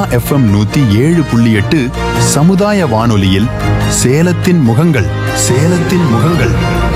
FM நூத்தி ஏழு புள்ளி எட்டு சமுதாய வானொலியில் சேலத்தின் முகங்கள் சேலத்தின் முகங்கள்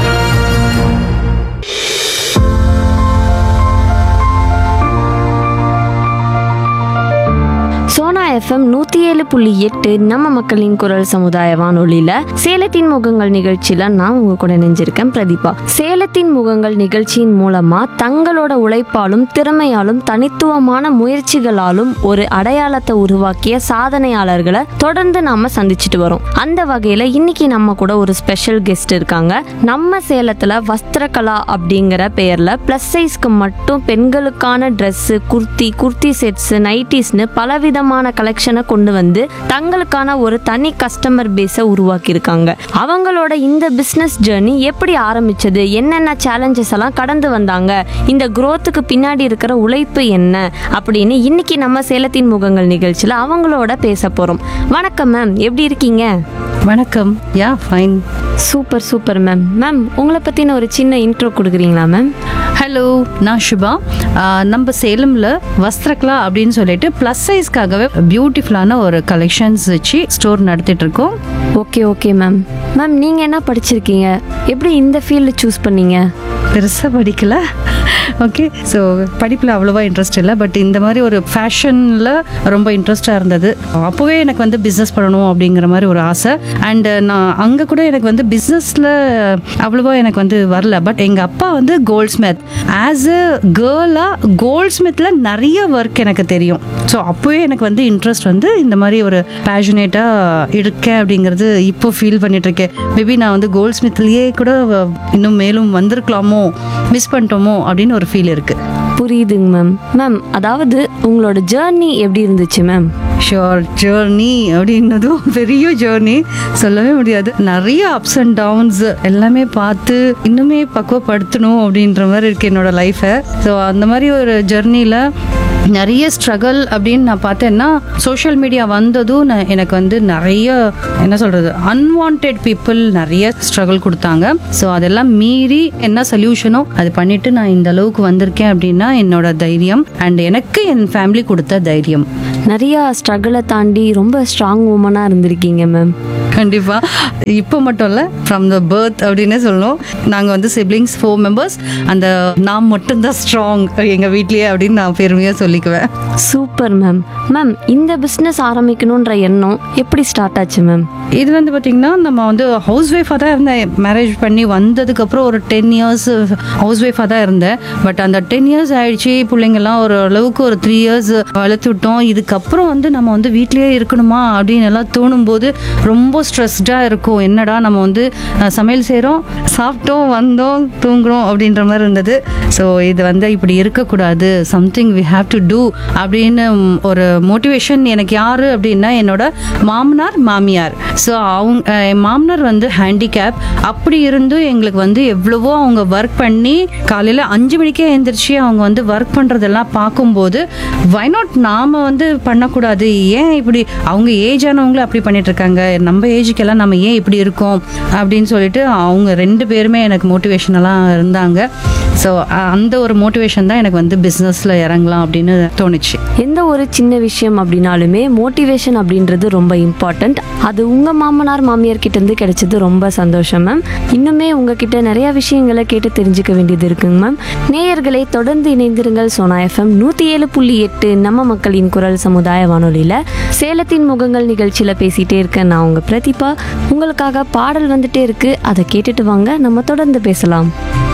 சோனா எஃப்எம் நூற்றி ஏழு புள்ளி எட்டு நம்ம மக்களின் குரல் சமுதாய வானொலியில் சேலத்தின் முகங்கள் நிகழ்ச்சியில் நான் உங்க கூட நினைஞ்சிருக்கேன் பிரதீபா சேலத்தின் முகங்கள் நிகழ்ச்சியின் மூலமாக தங்களோட உழைப்பாலும் திறமையாலும் தனித்துவமான முயற்சிகளாலும் ஒரு அடையாளத்தை உருவாக்கிய சாதனையாளர்களை தொடர்ந்து நாம சந்திச்சுட்டு வரோம் அந்த வகையில் இன்னைக்கு நம்ம கூட ஒரு ஸ்பெஷல் கெஸ்ட் இருக்காங்க நம்ம சேலத்தில் வஸ்திரகலா அப்படிங்கிற பெயரில் ப்ளஸ் சைஸ்க்கு மட்டும் பெண்களுக்கான ட்ரெஸ்ஸு குர்த்தி குர்த்தி செட்ஸு நைட்டிஸ்னு பலவிதமான கலெக்ஷனை கொண்டு வந்து தங்களுக்கான ஒரு தனி கஸ்டமர் பேஸை உருவாக்கியிருக்காங்க அவங்களோட இந்த பிஸ்னஸ் ஜேர்னி எப்படி ஆரம்பிச்சது என்னென்ன சேலஞ்சஸ் எல்லாம் கடந்து வந்தாங்க இந்த growth-க்கு பின்னாடி இருக்கிற உழைப்பு என்ன அப்படின்னு இன்னைக்கு நம்ம சேலத்தின் முகங்கள் நிகழ்ச்சியில் அவங்களோட பேச போகிறோம் வணக்கம் மேம் எப்படி இருக்கீங்க வணக்கம் yeah fine super super ma'am ma'am உங்களை பற்றின ஒரு சின்ன இன்ட்ரோ கொடுக்குறீங்களா மேம் ஹலோ நான் சுபா ஆஹ் நம்ம சேலமில் வஸ்திரக்லா அப்படின்னு சொல்லிட்டு ப்ளஸ் சைஸ்க்காகவே பியூட்டிஃபுல்லான ஒரு கலெக்ஷன்ஸ் வச்சு ஸ்டோர் நடத்திட்டு இருக்கோம் ஓகே ஓகே மேம் மேம் நீங்கள் என்ன படிச்சிருக்கீங்க எப்படி இந்த ஃபீல்டு சூஸ் பண்ணீங்க பெருசாக படிக்கல ஓகே ஸோ படிப்பில் அவ்வளோவா இன்ட்ரெஸ்ட் இல்லை பட் இந்த மாதிரி ஒரு ஃபேஷனில் ரொம்ப இன்ட்ரெஸ்டாக இருந்தது அப்போவே எனக்கு வந்து பிஸ்னஸ் பண்ணணும் அப்படிங்கிற மாதிரி ஒரு ஆசை அண்ட் நான் அங்கே கூட எனக்கு வந்து பிஸ்னஸில் அவ்வளோவா எனக்கு வந்து வரல பட் எங்கள் அப்பா வந்து கோல்ட் ஸ்மித் ஆஸ் அ கேர்ளாக கோல்ட் ஸ்மித்தில் நிறைய ஒர்க் எனக்கு தெரியும் ஸோ அப்போவே எனக்கு வந்து இன்ட்ரெஸ்ட் வந்து இந்த மாதிரி ஒரு பேஷனேட்டாக இருக்கேன் அப்படிங்கிறது இப்போ ஃபீல் பண்ணிட்டு இருக்கேன் மேபி நான் வந்து கோல்ட் ஸ்மித்லேயே கூட இன்னும் மேலும் வந்திருக்கலாமோ மிஸ் பண்ணிட்டோமோ அப்படின்னு ஒரு ஃபீல் இருக்கு புரியுதுங்க மேம் மேம் அதாவது உங்களோட ஜேர்னி எப்படி இருந்துச்சு மேம் ஷோர் ஜேர்னி அப்படின்னதும் பெரிய ஜேர்னி சொல்லவே முடியாது நிறைய அப்ஸ் அண்ட் டவுன்ஸ் எல்லாமே பார்த்து இன்னுமே பக்குவப்படுத்தணும் அப்படின்ற மாதிரி இருக்கு என்னோட லைஃப்பை ஸோ அந்த மாதிரி ஒரு ஜெர்னியில் நிறைய ஸ்ட்ரகிள் அப்படின்னு நான் பார்த்தேன்னா சோஷியல் மீடியா வந்ததும் நான் எனக்கு வந்து நிறைய என்ன சொல்கிறது அன்வான்ட் பீப்புள் நிறைய ஸ்ட்ரகிள் கொடுத்தாங்க ஸோ அதெல்லாம் மீறி என்ன சொல்யூஷனோ அது பண்ணிட்டு நான் இந்த அளவுக்கு வந்திருக்கேன் அப்படின்னா என்னோட தைரியம் அண்ட் எனக்கு என் ஃபேமிலி கொடுத்த தைரியம் நிறையா ஸ்ட்ரகிளை தாண்டி ரொம்ப ஸ்ட்ராங் உமனாக இருந்திருக்கீங்க மேம் கண்டிப்பா இப்போ மட்டும் இல்லை ஃப்ரம் த பர்த் அப்படின்னே சொல்லணும் நாங்கள் வந்து சிப்ளிங்ஸ் ஃபோர் மெம்பர்ஸ் அந்த நான் மட்டும்தான் ஸ்ட்ராங் எங்கள் வீட்லேயே அப்படின்னு நான் பெருமையாக சொல்லிக்குவேன் சூப்பர் மேம் மேம் இந்த பிஸ்னஸ் ஆரம்பிக்கணுன்ற எண்ணம் எப்படி ஸ்டார்ட் ஆச்சு மேம் இது வந்து பார்த்திங்கன்னா நம்ம வந்து ஹவுஸ் ஒய்ஃபாக தான் இருந்தேன் மேரேஜ் பண்ணி வந்ததுக்கப்புறம் ஒரு டென் இயர்ஸ் ஹவுஸ் ஒய்ஃபாக தான் இருந்தேன் பட் அந்த டென் இயர்ஸ் ஆயிடுச்சு பிள்ளைங்கெல்லாம் ஒரு அளவுக்கு ஒரு த்ரீ இயர்ஸ் வளர்த்து விட்டோம் இதுக்கப்புறம் வந்து நம்ம வந்து வீட்லேயே இருக்கணுமா அப்படின்னு எல்லாம் தோணும்போது ரொம்ப ஸ்ட்ரெஸ்டாக இருக்கும் என்னடா நம்ம வந்து அஹ், சமையல் செய்கிறோம் சாப்பிட்டோம் வந்தோம் தூங்குறோம் அப்படின்ற மாதிரி இருந்தது ஸோ இது வந்து இப்படி இருக்கக்கூடாது something we have to do அப்படின்னு ம், ஒரு மோட்டிவேஷன் எனக்கு யார் அப்படின்னா என்னோட மாமனார் மாமியார் ஸோ அவங்க அஹ், என் மாமனார் வந்து ஹேண்டிகேப் அப்படி இருந்தும் எங்களுக்கு வந்து எவ்வளவோ அவங்க ஒர்க் பண்ணி காலையில் அஞ்சு மணிக்கே எழுந்திரிச்சு அவங்க வந்து ஒர்க் பண்ணுறதெல்லாம் பார்க்கும்போது வை நாட் நாம் வந்து பண்ணக்கூடாது ஏன் இப்படி அவங்க ஏஜ் ஆனவங்களும் அப்படி பண்ணிட்டு இருக்காங்க நம்ம ஏஜுக்கெல்லாம் நம்ம ஏன் இப்படி இருக்கோம் அப்படின்னு சொல்லிட்டு அவங்க ரெண்டு பேருமே எனக்கு மோட்டிவேஷனெல்லாம் இருந்தாங்க ஸோ அந்த ஒரு மோட்டிவேஷன் தான் எனக்கு வந்து பிஸ்னஸில் இறங்கலாம் அப்படின்னு தோணுச்சு எந்த ஒரு சின்ன விஷயம் அப்படின்னாலுமே மோட்டிவேஷன் அப்படின்றது ரொம்ப இம்பார்ட்டண்ட் அது உங்கள் மாமனார் மாமியார் கிட்டேருந்து கிடைச்சது ரொம்ப சந்தோஷம் மேம் இன்னுமே உங்ககிட்ட நிறைய விஷயங்களை கேட்டு தெரிஞ்சுக்க வேண்டியது இருக்குங்க மேம் நேயர்களை தொடர்ந்து இணைந்திருங்கள் சோனா எஃப்எம் நூற்றி ஏழு புள்ளி எட்டு நம்ம மக்களின் குரல் சமுதாய வானொலியில் சேலத்தின் முகங்கள் நிகழ்ச்சியில் பேசிகிட்டே இருக்கேன் நான் உங்கள் பிரதீபா உங்களுக்காக பாடல் வந்துட்டே இருக்கு அதை கேட்டுட்டு வாங்க நம்ம தொடர்ந்து பேசலாம்